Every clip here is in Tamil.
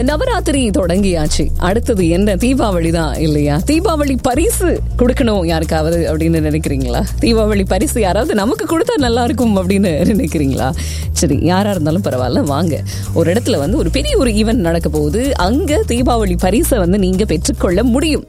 நவராத்திரி தொடங்கியாச்சு அடுத்தது என்ன தீபாவளி தான் இல்லையா தீபாவளி பரிசு கொடுக்கணும் யாருக்காவது அப்படின்னு நினைக்கிறீங்களா தீபாவளி பரிசு யாராவது நமக்கு கொடுத்தா நல்லா இருக்கும் அப்படின்னு நினைக்கிறீங்களா சரி யாரா இருந்தாலும் பரவாயில்ல வாங்க ஒரு இடத்துல வந்து ஒரு பெரிய ஒரு ஈவெண்ட் நடக்க போகுது அங்க தீபாவளி பரிசை வந்து நீங்க பெற்றுக்கொள்ள முடியும்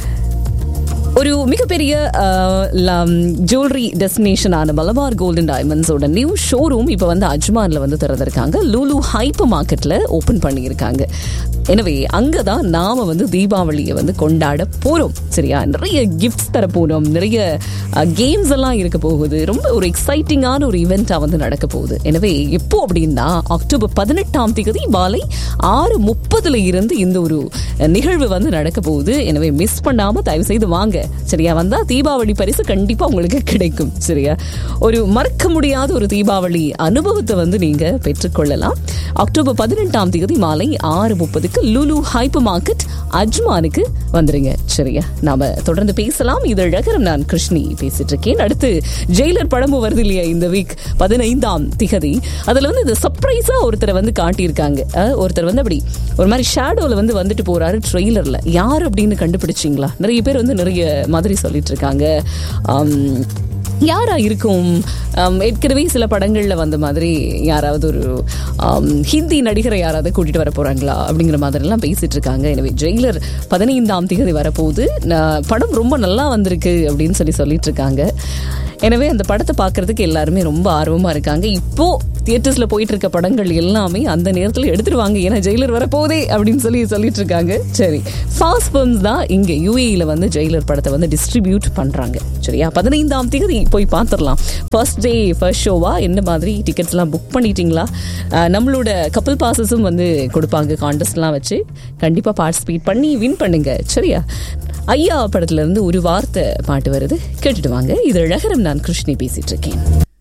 ஒரு மிகப்பெரிய ஜுவல்லரி டெஸ்டினேஷனான மலபார் கோல்டன் டைமண்ட்ஸோட நியூ ஷோரூம் இப்போ வந்து அஜ்மான்ல வந்து திறந்திருக்காங்க லூலு ஹைப்பர் மார்க்கெட்ல ஓபன் பண்ணியிருக்காங்க எனவே அங்கே தான் நாம வந்து தீபாவளியை வந்து கொண்டாட போறோம் சரியா நிறைய கிஃப்ட்ஸ் தர போறோம் நிறைய கேம்ஸ் எல்லாம் இருக்க போகுது ரொம்ப ஒரு எக்ஸைட்டிங்கான ஒரு இவெண்ட்டாக வந்து நடக்க போகுது எனவே எப்போ அப்படின்னா அக்டோபர் பதினெட்டாம் தேதி மாலை ஆறு முப்பதுல இருந்து இந்த ஒரு நிகழ்வு வந்து நடக்க போகுது எனவே மிஸ் பண்ணாம தயவு செய்து வாங்க சரியா வந்தா தீபாவளி பரிசு கண்டிப்பா உங்களுக்கு கிடைக்கும் சரியா ஒரு மறக்க முடியாத ஒரு தீபாவளி அனுபவத்தை வந்து நீங்க பெற்றுக்கொள்ளலாம் அக்டோபர் பதினெட்டாம் தேதி மாலை ஆறு முப்பதுக்கு லுலு ஹைப்பர் மார்க்கெட் அஜ்மானுக்கு வந்துருங்க சரியா நாம தொடர்ந்து பேசலாம் இது அழகரம் நான் கிருஷ்ணி பேசிட்டு இருக்கேன் அடுத்து ஜெயிலர் படமும் வருது இல்லையா இந்த வீக் பதினைந்தாம் திகதி அதுல வந்து இந்த சர்ப்ரைஸா ஒருத்தரை வந்து காட்டியிருக்காங்க அஹ், ஒருத்தர் வந்து அப்படி ஒரு மாதிரி ஷேடோல வந்து வந்துட்டு போறாரு ட்ரெய்லர்ல யார் அப்படின்னு கண்டுபிடிச்சிங்களா நிறைய பேர் வந்து நிறைய மாதிரி சொல்லிட்டு இருக்காங்க ஆம், யாரா இருக்கும் ஆம், ஏற்கனவே சில படங்கள்ல வந்த மாதிரி யாராவது ஒரு ஆம், ஹிந்தி நடிகரை யாராவது கூட்டிட்டு வர போறாங்களா அப்படிங்கிற மாதிரி எல்லாம் பேசிட்டு இருக்காங்க எனவே ஜெயிலர் பதினைந்தாம் தேதி வரப்போகுது நான் படம் ரொம்ப நல்லா வந்திருக்கு அப்படின்னு சொல்லி சொல்லிட்டு இருக்காங்க எனவே அந்த படத்தை பார்க்கறதுக்கு எல்லாருமே ரொம்ப ஆர்வமா இருக்காங்க இப்போ தியேட்டர்ஸ்ல போயிட்டு இருக்க படங்கள் எல்லாமே அந்த நேரத்தில் எடுத்துருவாங்க ஏன்னா ஜெயிலர் வரப்போதே அப்படின்னு சொல்லி சொல்லிட்டு இருக்காங்க சரி ஃபாஸ்ட் ஃபிலிம்ஸ் தான் இங்க யூஏல வந்து ஜெயிலர் படத்தை வந்து டிஸ்ட்ரிபியூட் பண்றாங்க சரியா பதினைந்தாம் தேதி போய் பார்த்துடலாம் ஃபர்ஸ்ட் டே ஃபர்ஸ்ட் ஷோவா என்ன மாதிரி டிக்கெட்ஸ்லாம் புக் பண்ணிட்டீங்களா அஹ், நம்மளோட கப்பல் பாசஸும் வந்து கொடுப்பாங்க கான்டெஸ்ட்லாம் வச்சு கண்டிப்பாக பார்ட்டிசிபேட் பண்ணி வின் பண்ணுங்க சரியா ஐயா படத்துல இருந்து ஒரு வார்த்தை பாட்டு வருது கேட்டுட்டு வாங்க இது அழகரம் நான் கிருஷ்ணி பேசிட்டு இருக்கேன்